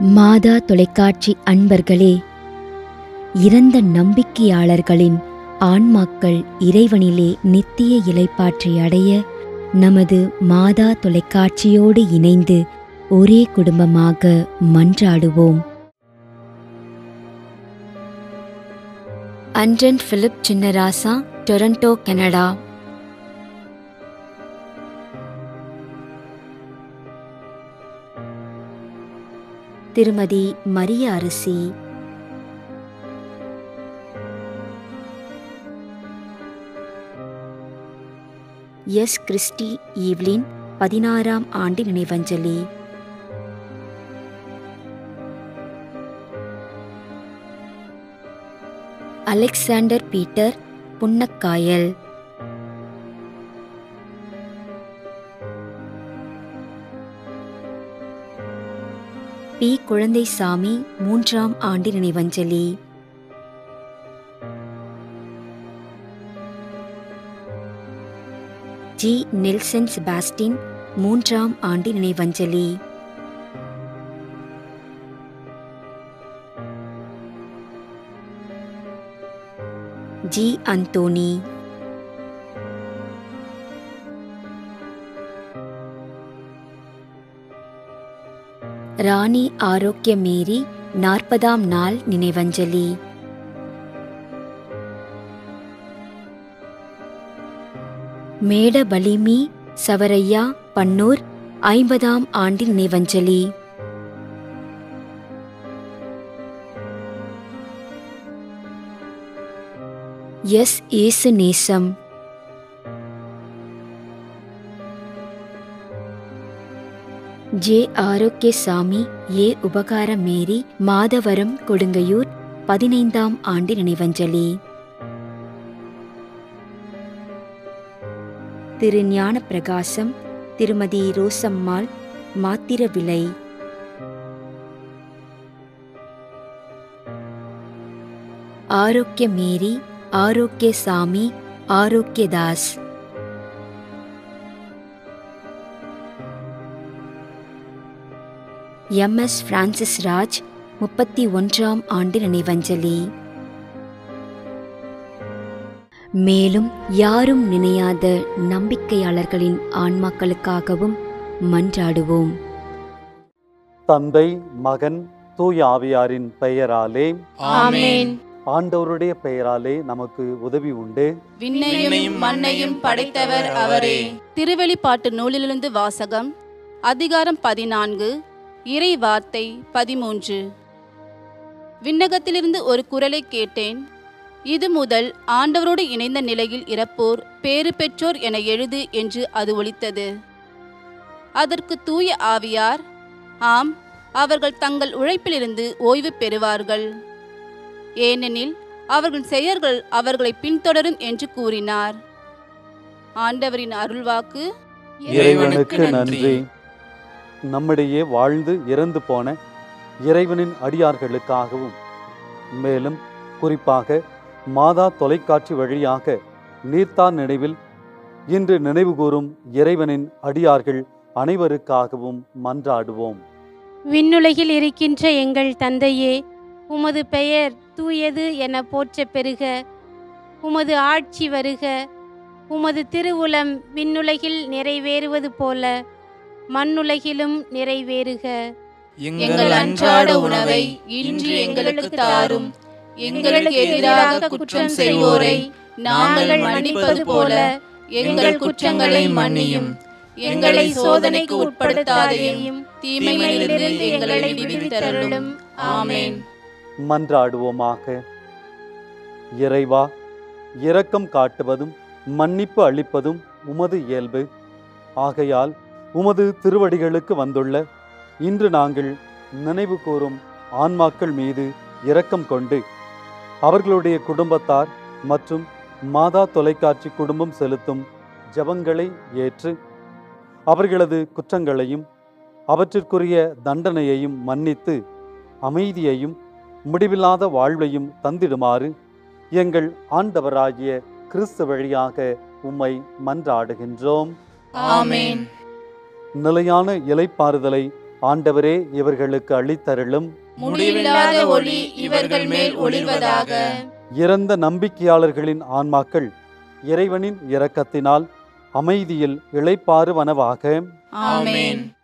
மாதா தொலைக்காட்சி அன்பர்களே இறந்த நம்பிக்கையாளர்களின் ஆன்மாக்கள் இறைவனிலே நித்திய இலைப்பாற்றி அடைய நமது மாதா தொலைக்காட்சியோடு இணைந்து ஒரே குடும்பமாக மன்றாடுவோம் Anton Philip Chinnarasa Toronto Canada திருமதி Mariya Arasi S Christy Evelyn பதினாறாம் ஆண்டு நினைவஞ்சலி Alexander Peter Punnakayal P Kulandaisamy மூன்றாம் ஆண்டு நினைவஞ்சலி ஜி நெல்சன் செபாஸ்டின் மூன்றாம் ஆண்டு நினைவஞ்சலி ஜி அந்தோனி ராணி ஆரோக்கியமேரி நாற்பதாம் நாள் நினைவஞ்சலி மேடபலிமி சவரையா பன்னூர் ஐம்பதாம் ஆண்டு நினைவஞ்சலி S Yesu Nesam J Arokiasamy A Upakaramary Madhavaram Kodungaiyur பதினைந்தாம் ஆண்டு நினைவஞ்சலி திரு ஞான பிரகாசம் திருமதி ரோசம்மாள் மாத்திர விலை Arokiamary Arokiasamy Arokiadas M S Francis Raj முப்பத்தி ஒன்றாம் ஆண்டு நினைவஞ்சலி மேலும் யாரும் நினையாத நம்பிக்கையாளர்களின் ஆன்மாக்களுக்காகவும் மன்றாடுவோம் தந்தை மகன் தூய ஆவியாரின் பெயராலே ஆமென் ஆண்டவருடைய பெயராலே நமக்கு உதவி உண்டு விண்ணையும் மண்ணையும் படைத்தவர் அவரே திருவெளிப்பாட்டு நூலிலிருந்து வாசகம் அதிகாரம் பதினான்கு இறை வார்த்தை பதிமூன்று விண்ணகத்திலிருந்து ஒரு குரலை கேட்டேன் இது முதல் ஆண்டவரோடு இணைந்த நிலையில் இறப்போர் பேறு பெற்றோர் என எழுது என்று அது ஒலித்தது அதற்கு தூய ஆவியார் ஆம் அவர்கள் தங்கள் உழைப்பிலிருந்து ஓய்வு பெறுவார்கள் ஏனெனில் அவர்கள் செயல்கள் அவர்களை பின்தொடரும் என்று கூறினார் ஆண்டவரின் அருள்வாக்கு இறைவனுக்கு நன்றி நம்மிடையே வாழ்ந்து இறந்து போன இறைவனின் அடியார்களுக்காகவும் மேலும் குறிப்பாக மாதா தொலைக்காட்சி வழியாக நீர்த்தார் நினைவில் இன்று நினைவுகூரும் இறைவனின் அடியார்கள் அனைவருக்காகவும் மன்றாடுவோம் விண்ணுலகில் இருக்கின்ற எங்கள் தந்தையே உமது பெயர் தூயது என போற்ற பெறுக உமது ஆட்சி வருக உமது திருவுளம் விண்ணுலகில் நிறைவேறுவது போல மண்ணுலகிலும் நிறைவேறுக எங்கள் அன்றாட உணவை இன்று எங்களுக்கு தாரும் எங்களுக்கு எதிராக குற்றம் செய்வோரை நாங்கள் மன்னிப்பது போல எங்கள் குற்றங்களை மன்னியும் எங்களை சோதனைக்கு உட்படுத்தாதையும் தீமையிலிருந்து எங்களை விடுவித்தருளும் ஆமென் மன்றாடுவோமாக இறைவா இரக்கம் காட்டுவதும் மன்னிப்பு அளிப்பதும் உமது இயல்பு ஆகையால் உமது திருவடிகளுக்கு வந்துள்ள இன்று நாங்கள் நினைவு கூறும் ஆன்மாக்கள் மீது இரக்கம் கொண்டு அவர்களுடைய குடும்பத்தார் மற்றும் மாதா தொலைக்காட்சி குடும்பம் செலுத்தும் ஜெபங்களை ஏற்று அவர்களது குற்றங்களையும் அவற்றிற்குரிய தண்டனையையும் மன்னித்து அமைதியையும் முடிவில்லாத வாழ்வையும் தந்திடுமாறு எங்கள் ஆண்டவராகிய கிறிஸ்து வழியாக உம்மை மன்றாடுகின்றோம் ஆமென் நிலையான இலைப்பாறுதலை ஆண்டவரே இவர்களுக்கு அளித்தருளும் முடிவில்லாத ஒளி இவர்கள் மேல் ஒளிர்வதாக இறந்த நம்பிக்கையாளர்களின் ஆன்மாக்கள் இறைவனின் இரக்கத்தினால் அமைதியில் இளைப்பாறுவனவாக ஆமென்